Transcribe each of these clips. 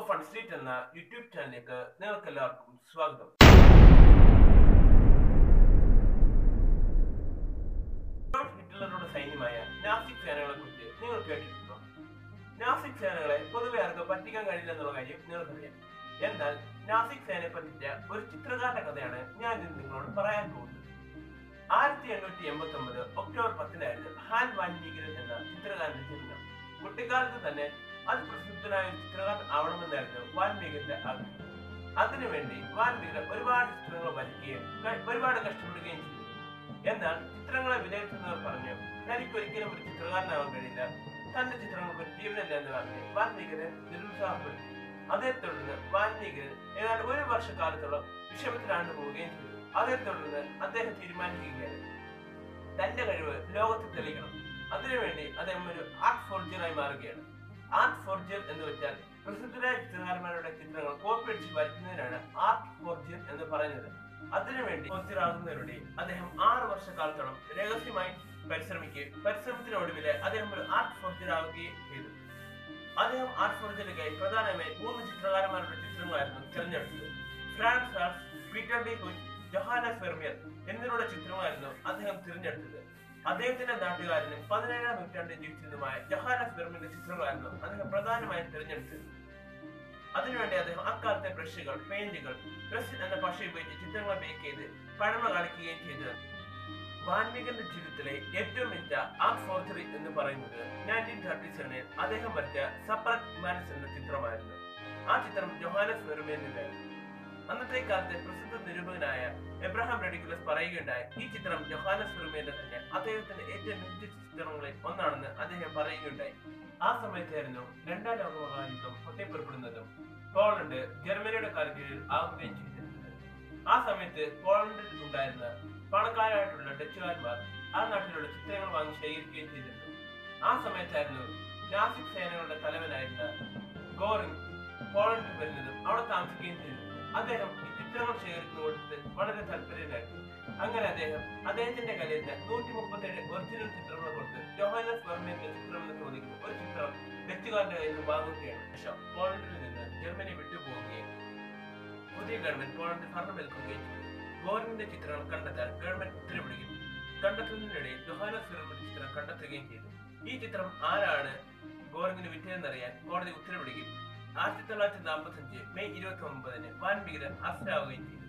fun street എന്ന YouTube ചാനലിലേക്ക് നിങ്ങൾക്ക് എല്ലാവർക്കും സ്വാഗതം അഡോൾഫ് ഹിറ്റ്ലറുടെ സൈന്യമായ നാസിക് സേനകളെ കുറിച്ച് നിങ്ങൾ കേട്ടിട്ടുണ്ടോ നാസിക് സേനകളെ പൊതുവെ ആർക്ക് പറ്റിക്കാൻ കഴിയില്ല എന്നുള്ള കാര്യം നിങ്ങൾക്കറിയാം എന്നാൽ നാസിക് സേനയെ പറ്റിച്ച ഒരു ചിത്രകാരന്റെ കഥയാണ് ഞാൻ ഇന്ന് നിങ്ങളോട് പറയാൻ പോകുന്നത് ആയിരത്തി എണ്ണൂറ്റി എൺപത്തി ഒമ്പത് ഒക്ടോബർ പത്തിനായിരുന്നു ഹാൻ വാൻ മീഗരൻ എന്ന ചിത്രകാരന്റെ ജന്മം കുട്ടിക്കാലത്ത് തന്നെ അതിപ്രസിദ്ധനായ ഒരു ചിത്രകാരൻ ആവണമെന്നായിരുന്നു വാൽമീകന്റെ ആഗ്രഹം അതിനുവേണ്ടി വാൽമീകൻ ഒരുപാട് ചിത്രങ്ങൾ വരയ്ക്കുകയും ക- ഒരുപാട് കഷ്ടപ്പെടുകയും ചെയ്തു എന്നാൽ ചിത്രങ്ങളെ വിലയിരുത്തുന്നവർ പറഞ്ഞു തനിക്ക് ഒരിക്കലും ഒരു ചിത്രകാരനാവാൻ കഴിയില്ല തന്റെ ചിത്രങ്ങൾക്ക് ഒരു ജീവനല്ല എന്ന് പറഞ്ഞ് വാൽമീകനെ നിരുത്സാഹപ്പെടുത്തി അതേ തുടർന്ന് വാൽമീകൻ ഏതാണ്ട് ഒരു വർഷക്കാലത്തോളം വിഷമത്തിലാണ്ട് പോവുകയും ചെയ്തു അതേ തുടർന്ന് അദ്ദേഹം തീരുമാനിക്കുകയാണ് തന്റെ കഴിവ് ലോകത്തിൽ തെളിയിക്കണം അതിനുവേണ്ടി അദ്ദേഹം ഒരു ആർട്ട് ഫോർജറായി മാറുകയാണ് ആർട്ട് ഫോർജർ എന്ന് വെച്ചാൽ പ്രസിദ്ധരായ ചിത്രകാരന്മാരുടെ ചിത്രങ്ങൾ കോപ്പി അടിച്ച് വരയ്ക്കുന്നതിനാണ് ആർട്ട് ഫോർജർ എന്ന് പറയുന്നത് അതിനുവേണ്ടി ഫോർജറാകുന്നതിലൂടെ അദ്ദേഹം ആറ് വർഷക്കാലത്തോളം രഹസ്യമായി പരിശ്രമിക്കുകയും പരിശ്രമത്തിനൊടുവില് അദ്ദേഹം ഒരു ആർട്ട് ഫോർജർ ആവുകയും ചെയ്തു അദ്ദേഹം ആർട്ട് ഫോർജറിക്കായി പ്രധാനമായും മൂന്ന് ചിത്രകാരന്മാരുടെ ചിത്രങ്ങളായിരുന്നു തിരഞ്ഞെടുത്തത് Frans Hals Pieter de Hooch Johannes Vermeer എന്നിവരുടെ ചിത്രങ്ങളായിരുന്നു അദ്ദേഹം തിരഞ്ഞെടുത്തത് അദ്ദേഹത്തിന്റെ നാട്ടുകാരനും പതിനേഴാം നൂറ്റാണ്ടിൽ ജീവിച്ചിരുന്നതുമായ ജൊഹാന ഫെർമിന്റെ ചിത്രങ്ങളായിരുന്നു അദ്ദേഹം പ്രധാനമായും തിരഞ്ഞെടുത്തത് അതിനുവേണ്ടി അദ്ദേഹം അക്കാലത്തെ ബ്രഷുകൾ പെയിന്റുകൾ ബ്രഷ് എന്ന ഭാഷ ഉപയോഗിച്ച് ചിത്രങ്ങൾ ബേക്ക് ചെയ്ത് പഴമ കാണിക്കുകയും ചെയ്തത് വാൽമീകന്റെ ജീവിതത്തിലെ ഏറ്റവും മികച്ച ആർട്ട് ഫോർജറി എന്ന് പറയുന്നത് നയൻറ്റീൻ തേർട്ടി സെവനിൽ അദ്ദേഹം വരച്ച സപ്പററ്റ് ഹ്യൂമാനിസ് എന്ന ചിത്രമായിരുന്നു ആ ചിത്രം ജൊഹാനസ് ഫെർമിയനിലായിരുന്നു അന്നത്തെ കാലത്തെ പ്രസിദ്ധ നിരൂപകനായ എബ്രഹാം റെഡിക്കുലസ് പറയുകയുണ്ടായി ഈ ചിത്രം ജൊഹാനസ് ഫെർമിയന്റെ തന്നെ അദ്ദേഹത്തിന്റെ ഏറ്റവും മികച്ച ചിത്രങ്ങളിൽ ഒന്നാണെന്ന് അദ്ദേഹം പറയുകയുണ്ടായി ആ സമയത്തായിരുന്നു രണ്ടാം ലോക മഹായുദ്ധം പൊട്ടിപ്പുറപ്പെടുന്നതും പോളണ്ട് ജർമ്മനിയുടെ കാലക്കീഴിൽ ആവുകയും ചെയ്തിരുന്നത് ആ സമയത്ത് പോളണ്ടിൽ ഉണ്ടായിരുന്ന പണക്കാരായിട്ടുള്ള ഡച്ചുകാരന്മാർ ആ നാട്ടിലുള്ള ചിത്രങ്ങൾ വാങ്ങി ശേഖരിക്കുകയും ചെയ്തിരുന്നു ആ സമയത്തായിരുന്നു നാസിക് സേനകളുടെ തലവനായിരുന്ന ഗോറിംഗ് പോളണ്ടിൽ വരുന്നതും അവിടെ താമസിക്കുകയും ചെയ്തിരുന്നു അദ്ദേഹം ഈ ചിത്രങ്ങൾ ശേഖരിക്കുന്നതിനോട് വളരെ താല്പര്യമായിരുന്നു അങ്ങനെ അദ്ദേഹം അദ്ദേഹത്തിന്റെ കലയിൽ നൂറ്റി മുപ്പത്തേഴ് ഒറിജിനൽ ചിത്രങ്ങൾ കൊടുത്ത് ജോഹാനസ് വെർമിന്റെ ചിത്രം എന്ന് തോന്നിക്കുന്ന ഒരു ചിത്രം ഡച്ചുകാരന്റെ കയ്യിൽ നിന്ന് വാങ്ങുകയാണ് ശേഷം പോളണ്ടിൽ നിന്ന് ജർമ്മനി വിട്ടുപോവുകയും പുതിയ ഗവൺമെന്റ് പോളണ്ടിൽ ഭരണമേൽക്കുകയും ചെയ്തു ഗോറിന്റെ ചിത്രങ്ങൾ കണ്ടെത്താൻ ഗവൺമെന്റ് ഉത്തരവിടുകയും കണ്ടെത്തുന്നതിനിടയിൽ ജോഹാനസ് വെർമിന്റെ ചിത്രം കണ്ടെത്തുകയും ചെയ്തു ഈ ചിത്രം ആരാണ് ഗോറിങ്ങിന് വിറ്റതെന്നറിയാൻ കോടതി ഉത്തരവിടുകയും ആയിരത്തി തൊള്ളായിരത്തി നാൽപ്പത്തി അഞ്ച് മെയ് ഇരുപത്തി ഒമ്പതിന് വാൻമീകരൻ അറസ്റ്റാവുകയും ചെയ്തു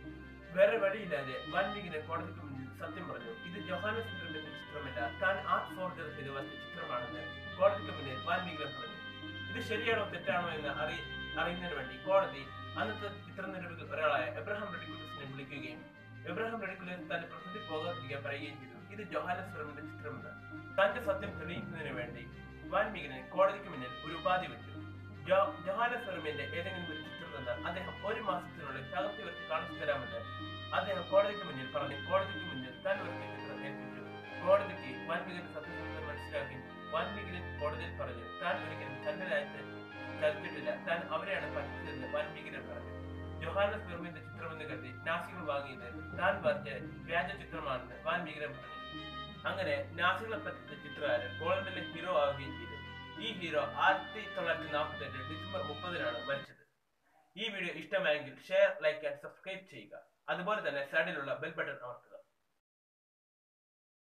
വേറെ വഴിയില്ലാതെ വാൽമീകിനെ കോടതിക്ക് മുന്നിൽ സത്യം പറഞ്ഞു ഇത് ജോഹാനസ് ഫിലിമിന്റെ ചിത്രമല്ല താൻ ആർട്ട് ഫോർജർ ചെയ്ത് വന്ന ചിത്രമാണെന്ന് കോടതിക്ക് മുന്നിൽ വാൽമീകിനെ പറഞ്ഞു ഇത് ശരിയാണോ തെറ്റാണോ എന്ന് അറിയ അറിയുന്നതിന് വേണ്ടി കോടതി അന്നത്തെ ചിത്ര നിരൂപകർ ഒരാളായ എബ്രഹാം റെഡിക്കുലസിനെ വിളിക്കുകയും എബ്രഹാം റെഡിക്കുലസ് തന്റെ പ്രസിദ്ധി പോകാതിരിക്കാൻ പറയുകയും ചെയ്തു ഇത് ജോഹാനസ് ഫിലിമിന്റെ ചിത്രമെന്ന് തന്റെ സത്യം തെളിയിക്കുന്നതിന് വേണ്ടി വാൽമീകിനെ കോടതിക്ക് മുന്നിൽ ഒരു ഉപാധി വെച്ചു ജോ ജോഹാനസ് ഫിലിമിന്റെ ഏതെങ്കിലും ഒരു ചിത്രം തന്നാൽ അദ്ദേഹം ഒരു മാസത്തിനുള്ളിൽ തകർത്തി വെച്ച് കാണിച്ചു തരാമെന്ന് അദ്ദേഹം കോടതിക്ക് മുന്നിൽ പറഞ്ഞു കോടതിക്ക് മുന്നിൽ താൻ ഒരു ചിത്രം ഏൽപ്പിച്ചു കോടതിക്ക് വാൽമീകിന്റെ സത്യസന്ധത മനസ്സിലാക്കി വാൽമീകിന് കോടതിയിൽ പറഞ്ഞു താൻ ഒരിക്കലും തന്റെ രാജ്യത്ത് ചതിച്ചിട്ടില്ല താൻ അവരെയാണ് പറ്റിച്ചതെന്ന് വാൽമീകിനെ പറഞ്ഞു ജോഹാനസ് ഫിർമിന്റെ ചിത്രമെന്ന് കരുതി നാസികൾ വാങ്ങിയത് താൻ വരച്ച വ്യാജ ചിത്രമാണെന്ന് വാൽമീകിനെ പറഞ്ഞു അങ്ങനെ നാസികളെ പറ്റിച്ച ചിത്രകാരൻ പോളണ്ടിലെ ഹീറോ ആവുകയും ചെയ്തു ഈ ഹീറോ ആയിരത്തി തൊള്ളായിരത്തി നാൽപ്പത്തി എട്ട് ഡിസംബർ മുപ്പതിനാണ് മരിച്ചത് ഈ വീഡിയോ ഇഷ്ടമായെങ്കിൽ ഷെയർ ലൈക്ക് ആൻഡ് സബ്സ്ക്രൈബ് ചെയ്യുക അതുപോലെ തന്നെ സൈഡിലുള്ള ബെൽ ബട്ടൺ അമർത്തുക